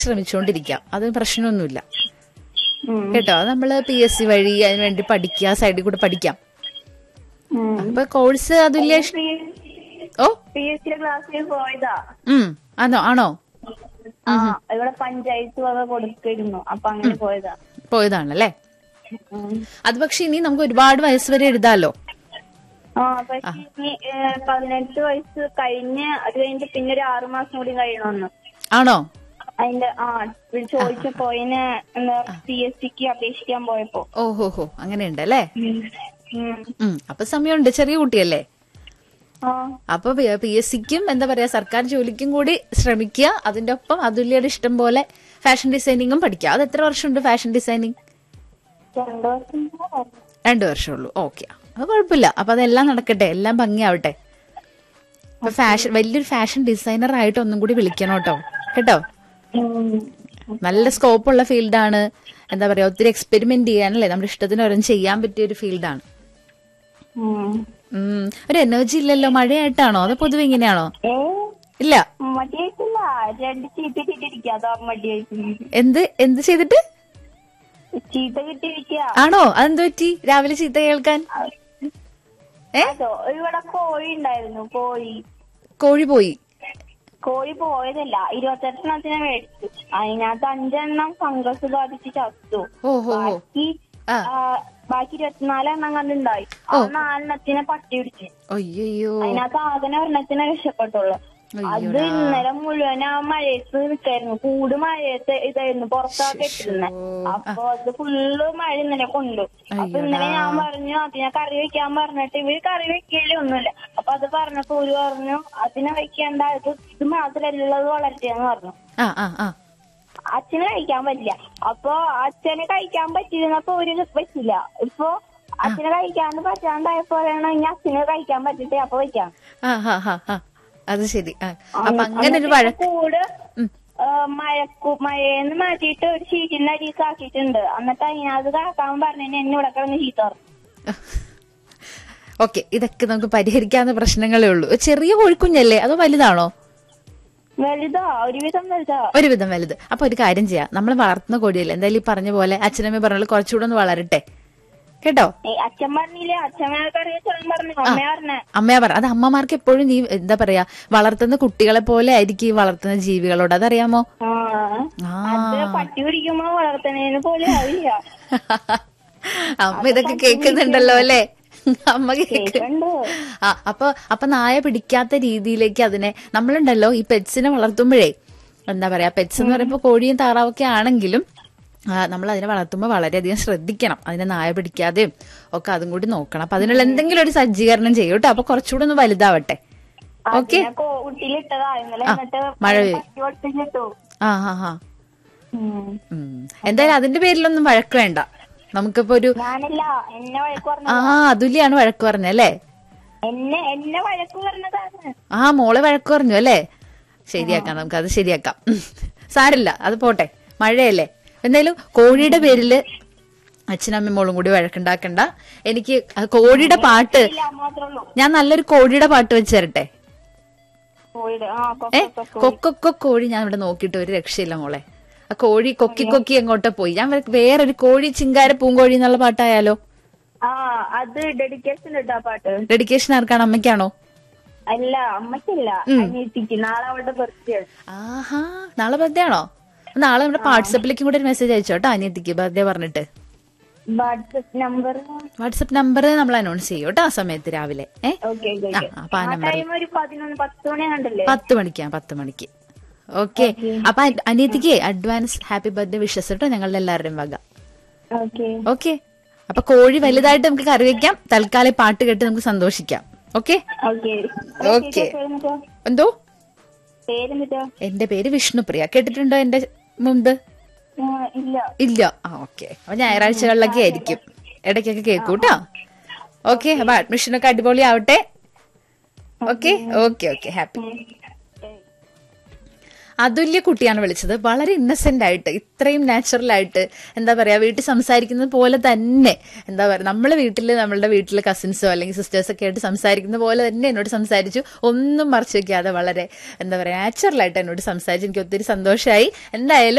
ശ്രമിച്ചുകൊണ്ടിരിക്കാം അത് പ്രശ്നമൊന്നുമില്ല ഉം. കേട്ടോ അത് നമ്മള് പി എസ് സി വഴി അതിന് വേണ്ടി പഠിക്കുക സൈഡിൽ കൂടെ പഠിക്കാം ഉം. അപ്പൊ കോഴ്സ് അതുല്യ ഇഷ്- ഓ പി എസ് സി ക്ലാസ്സിൽ പോയതാ ഉം ആണോ ആണോ ആ ഇവിടെ പഞ്ചായത്ത് വക കൊടുത്തിരുന്നു അപ്പൊ അങ്ങനെ പോയതാ പോയതാണല്ലേ ഉം. അത് പക്ഷെ ഇനി നമുക്ക് ഒരുപാട് വയസ്സ് വരെ എഴുതാലോ ആ പക്ഷെ ഇനി ഏ, പതിനെട്ട് വയസ്സ് കഴിഞ്ഞ് അത് കഴിഞ്ഞിട്ട് പിന്നെ ഒരു ആറു മാസം കൂടി കഴിയണമെന്ന് ആണോ അതിന്റെ ആ ഇത് ചോദിച്ചപ്പോ അതിന് എന്താ പി എസ് സിക്ക് അപേക്ഷിക്കാൻ പോയപ്പോ ഓഹോ ഹോ അങ്ങനെയുണ്ടല്ലേ ഉം. ഉം. ഉം അപ്പൊ സമയമുണ്ട് ചെറിയ കുട്ടിയല്ലേ ആ അപ്പൊ പി എസ് സിക്കും എന്താ പറയാ സർക്കാർ ജോലിക്കും കൂടി ശ്രമിക്കുക അതിന്റെ ഒപ്പം അതുല്യയുടെ ഇഷ്ടം പോലെ ഫാഷൻ ഡിസൈനിങ്ങും പഠിക്കുക അത് എത്ര വർഷമുണ്ട് ഫാഷൻ ഡിസൈനിങ് രണ്ടു വർഷം കൂടെ. രണ്ടു വർഷമുള്ളൂ ഓക്കെ അത് കുഴപ്പമില്ല അപ്പൊ അതെല്ലാം നടക്കട്ടെ എല്ലാം ഭംഗിയാവട്ടെ അപ്പൊ ഫാഷൻ വലിയൊരു ഫാഷൻ ഡിസൈനർ ആയിട്ട് ഒന്നും കൂടി വിളിക്കണം കേട്ടോ കേട്ടോ ഉം. നല്ല സ്കോപ്പുള്ള ഫീൽഡാണ് എന്താ പറയാ ഒത്തിരി എക്സ്പെരിമെന്റ് ചെയ്യാനല്ലേ നമ്മുടെ ഇഷ്ടത്തിന് ഓരോന്ന് ചെയ്യാൻ പറ്റിയ ഒരു ഫീൽഡാണ് ഉം. ഉം ഒരു എനർജി ഇല്ലല്ലോ മഴയായിട്ടാണോ അതോ പൊതുവെ ഇങ്ങനെയാണോ ഏ ഇല്ല മടിയായിട്ടില്ല രണ്ട് ചീത്ത കിട്ടിയിരിക്കുക അതാ മടിയായിട്ട് എന്ത് എന്ത് ചെയ്തിട്ട് ചീത്ത കിട്ടിയിരിക്കുക ആണോ അതെന്ത് പറ്റി രാവിലെ ചീത്ത കേൾക്കാൻ ഏ അതോ ഇവിടെ കോഴി ഉണ്ടായിരുന്നു കോഴി കോഴി പോയി കോഴി പോയതല്ല ഇരുപത്തെട്ടെണ്ണത്തിനെ മേടിച്ചു അതിനകത്ത് അഞ്ചെണ്ണം ഫംഗസ് ബാധിച്ച് ചത്തു ഓഹോ ഹോ ബാക്കി ആ. ആ, ബാക്കി ഇരുപത്തിനാലെണ്ണം കണ്ടുണ്ടായി ആ നാലെണ്ണത്തിനെ പട്ടി പിടിച്ചു അയ്യോ അതിനകത്ത് ആകെ ഒരെണ്ണത്തിനെ രക്ഷപ്പെട്ടുള്ളൂ അത് ഇന്നലെ മുഴുവൻ ആ മഴയത്ത് നിൽക്കായിരുന്നു കൂട് മഴയത്ത് ഇതായിരുന്നു പുറത്തൊക്കെ ഇട്ടിരുന്നെ അപ്പൊ അത് ഫുള്ള് മഴ ഇന്നലെ കൊണ്ടു അപ്പൊ ഇന്നലെ ഞാൻ പറഞ്ഞു അതിനെ കറി വെക്കാൻ പറഞ്ഞിട്ട് ഇവര് കറി വെക്കലേ ഒന്നുമില്ല അപ്പൊ അത് പറഞ്ഞപ്പോ ഒരു പറഞ്ഞു അതിനെ വെക്കേണ്ട ഇത് ഇത് മാത്രമല്ലത് വളർത്തിയെന്ന് പറഞ്ഞു ആ ആ ആ അച്ഛന് കഴിക്കാൻ പറ്റില്ല അപ്പൊ അച്ഛന് കഴിക്കാൻ പറ്റിയിരുന്നപ്പോ ഒരു വെച്ചില്ല ഇപ്പൊ അച്ഛന് കഴിക്കാണ്ട് പറ്റാണ്ടായപ്പോഴാണ് ഇനി അച്ഛന് കഴിക്കാൻ പറ്റിട്ട് അപ്പൊ വെക്കാം ആ ഹാ ഹാ ഹാ അത് ശരി ആ അപ്പൊ അങ്ങനെ ഒരു വഴക്ക് കൂട് ഉം. ആ, മഴക്കു മഴയെന്ന് മാറ്റിയിട്ട് ഒരു ഷീറ്റിന്റെ അടിയിൽ ആക്കിയിട്ടുണ്ട് എന്നിട്ട് അതിനകത്ത് കാക്കാൻ പറഞ്ഞു എന്നെ ഇവിടെ കിടന്ന് ചീത്ത പറഞ്ഞു ഓക്കെ ഇതൊക്കെ നമുക്ക് പരിഹരിക്കാവുന്ന പ്രശ്നങ്ങളേ ഉള്ളൂ ചെറിയ കോഴിക്കുഞ്ഞല്ലേ അതോ വലുതാണോ വലുതാ ഒരുവിധം വലുതാ ഒരുവിധം വലുത് അപ്പൊ ഒരു കാര്യം ചെയ്യാം നമ്മൾ വളർത്തുന്ന കോഴിയല്ലേ എന്തായാലും ഈ പറഞ്ഞ പോലെ അച്ഛനമ്മ പറഞ്ഞ പോലെ കുറച്ചുകൂടെ ഒന്ന് വളരട്ടെ കേട്ടോ ഏയ് അച്ഛൻ പറഞ്ഞില്ലേ അച്ഛൻ കറി വെച്ചാൽ പറഞ്ഞു അമ്മ പറഞ്ഞ അമ്മയാ പറ അത് അമ്മമാർക്ക് എപ്പോഴും നീ എന്താ പറയാ വളർത്തുന്ന കുട്ടികളെ പോലെ ആയിരിക്കും ഈ വളർത്തുന്ന ജീവികളോട് അതറിയാമോ ആ ആ അത് പട്ടി പിടിക്കുമ്പോ വളർത്തണേന് പോലും അറിയില്ല അമ്മ ഇതൊക്കെ കേൾക്കുന്നുണ്ടല്ലോ അല്ലേ അമ്മ കേക്ക് കേൾക്കണ്ട് ആ അപ്പൊ അപ്പൊ നായ പിടിക്കാത്ത രീതിയിലേക്ക് അതിനെ നമ്മളുണ്ടല്ലോ ഈ പെറ്റ്സിനെ വളർത്തുമ്പോഴേ എന്താ പറയാ പെറ്റ്സ് എന്ന് പറയുമ്പോൾ കോഴിയും താറാവൊക്കെ ആണെങ്കിലും നമ്മൾ അതിനെ വളർത്തുമ്പോൾ വളരെയധികം ശ്രദ്ധിക്കണം അതിനെ നായ പിടിക്കാതെയും ഒക്കെ അതും കൂടി നോക്കണം അപ്പൊ അതിനുള്ള എന്തെങ്കിലും ഒരു സജ്ജീകരണം ചെയ്യും കേട്ടോ അപ്പൊ കുറച്ചുകൂടെ ഒന്ന് വലുതാവട്ടെ ഓക്കെ അതിനെ കൂട്ടിലിട്ടതാ ഇന്നലെ എന്നിട്ട് മഴ പെയ്യും. പട്ടി ഒട്ടിച്ചിട്ടു ആ ഹാ ഹാ ഉം. ഉം. എന്തായാലും അതിന്റെ പേരിലൊന്നും വഴക്ക് വേണ്ട നമുക്കിപ്പോ ഒരു ഞാനല്ല എന്നെ വഴക്ക് പറഞ്ഞു ആ അതുല്യാണ് വഴക്ക് പറഞ്ഞല്ലേ എന്നെ എന്നെ വഴക്ക് പറഞ്ഞതാണ് ആ മോളെ വഴക്ക് പറഞ്ഞു അല്ലേ ശരിയാക്കാം നമുക്ക് അത് ശരിയാക്കാം ഉം. സാരില്ല അത് പോട്ടെ മഴയല്ലേ എന്തായാലും കോഴിയുടെ പേരില് അച്ഛനമ്മയും മോളും കൂടി വഴക്കുണ്ടാക്കണ്ട എനിക്ക് ആ കോഴിയുടെ പാട്ട് ഇല്ല മാത്രമേ ഉള്ളൂ ഞാൻ നല്ലൊരു കോഴിയുടെ പാട്ട് വെച്ച് തരട്ടെ കോഴിയുടെ ആ ഏ കൊക്കൊക്കെ കൊക്കൊക്കെ കോഴി ഞാൻ ഇവിടെ നോക്കിയിട്ട് ഒരു രക്ഷയില്ല മോളെ ആ കോഴി കൊക്കി കൊക്കി എങ്ങോട്ടോ പോയി ഞാൻ വേ- വേറൊരു കോഴി ചിങ്കാര പൂങ്കോഴി എന്നുള്ള പാട്ടായാലോ ആ അത് ഡെഡിക്കേഷൻ ഇട്ടാ പാട്ട് ഡെഡിക്കേഷൻ ആർക്കാണ് അമ്മയ്ക്കാണോ അല്ല അമ്മയ്ക്കല്ല അനിയത്തിക്ക് നാളെ അവളുടെ ബർത്ത്ഡേ ആഹാ നാളെ ബർത്ത്ഡേ ആണോ നാളെ നമ്മുടെ വാട്സപ്പിലേക്കും കൂടെ ഒരു മെസ്സേജ് അയച്ചോ കേട്ടോ അനിയത്തിക്ക് ബർത്ത്ഡേ പറഞ്ഞിട്ട് വാട്സപ്പ് നമ്പർ വാട്സപ്പ് നമ്പർ നമ്മൾ അനൗൺസ് ചെയ്യും കേട്ടോ ആ സമയത്ത് രാവിലെ ഏ ഓക്കെ ആ, അപ്പൊ ആ ആ നമ്പറിൽ ടൈം ഒരു പതിനൊന്ന് പത്ത് മണി കണ്ടല്ലേ പത്ത് മണിക്കാ പത്ത് മണിക്ക് ഓക്കെ അപ്പൊ അ- അനിയത്തിക്ക് അഡ്വാൻസ് ഹാപ്പി ബർത്ത്ഡേ വിഷസ് കേട്ടോ ഞങ്ങളുടെ എല്ലാവരുടെയും വക ഓക്കെ ഓക്കെ അപ്പൊ കോഴി വലുതായിട്ട് നമുക്ക് കറി വെക്കാം തൽക്കാലം പാട്ട് കേട്ട് നമുക്ക് സന്തോഷിക്കാം ഓക്കെ ഓക്കെ ഓക്കെ എന്തോ പേരെന്താ എന്റെ പേര് വിഷ്ണുപ്രിയ കേട്ടിട്ടുണ്ടോ എന്റെ മുമ്പ് ഇല്ല ഇല്ല ആ ഓക്കെ അപ്പൊ ഞായറാഴ്ചകളിലൊക്കെ ആയിരിക്കും ഇടയ്ക്കൊക്കെ കേൾക്കൂ കേട്ടോ ഓക്കെ അപ്പൊ അഡ്മിഷനൊക്കെ അടിപൊളി ആവട്ടെ okay okay okay happy Athulya കുട്ടിയാണ് വിളിച്ചത് വളരെ ഇന്നസെന്റ് ആയിട്ട് ഇത്രയും നാച്ചുറൽ ആയിട്ട് എന്താ പറയാ വീട്ടിൽ സംസാരിക്കുന്നത് പോലെ തന്നെ എന്താ പറയാ നമ്മളെ വീട്ടിൽ നമ്മളുടെ വീട്ടിൽ കസിൻസോ അല്ലെങ്കിൽ സിസ്റ്റേഴ്സ് ഒക്കെ ആയിട്ട് സംസാരിക്കുന്ന പോലെ തന്നെ എന്നോട് സംസാരിച്ചു ഒന്നും മറച്ചു വെക്കാതെ വളരെ എന്താ പറയാ നാച്ചുറൽ ആയിട്ട് എന്നോട് സംസാരിച്ചു എനിക്ക് ഒത്തിരി സന്തോഷമായി എന്തായാലും